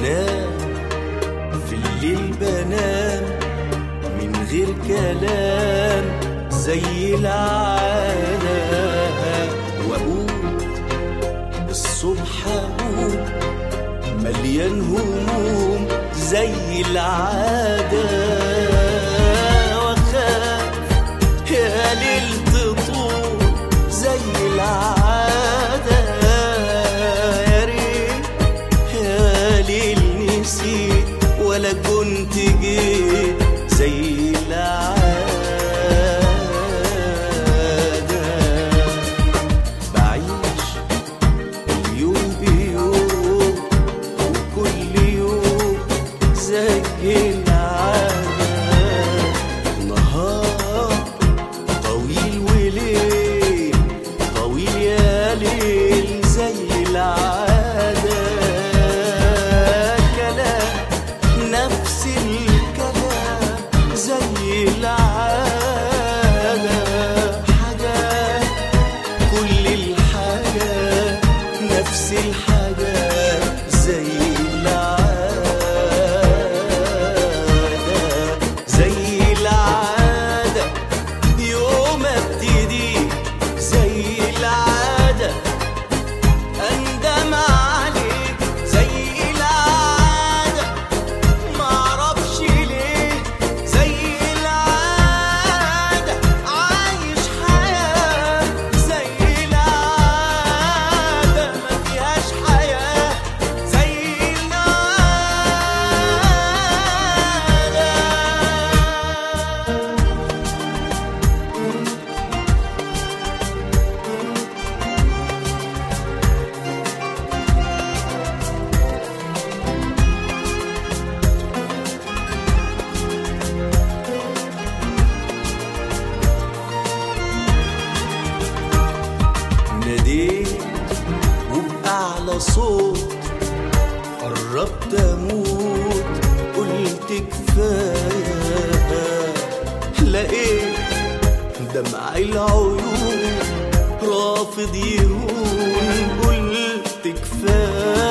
بنام في الليل بنام من غير كلام زي العادة وأقوم الصبح أقوم مليان هموم زي العادة وأخاف يا ليل تطول زي العادة يا ريت يا ليل نسيت ولا كنت جيت زي العادة بعيش اليوم بيوم وكل يوم زي العادة نهار طويل وليل طويل يا ليل زي العادة كلام نفس الكلام زي العادة حاجات كل الحاجات نفس الحاجات زي العادة زي العادة يوم ابتدي زي العادة اندم عليك زي العادة معرفش ليه زي العادة عايش حياة زي العادة ما فيهاش حياة زي العادة ناديت وبأعلى صوت قربت أموت قلت كفاية لقيت دمع العيون رافض يهون قلت كفاية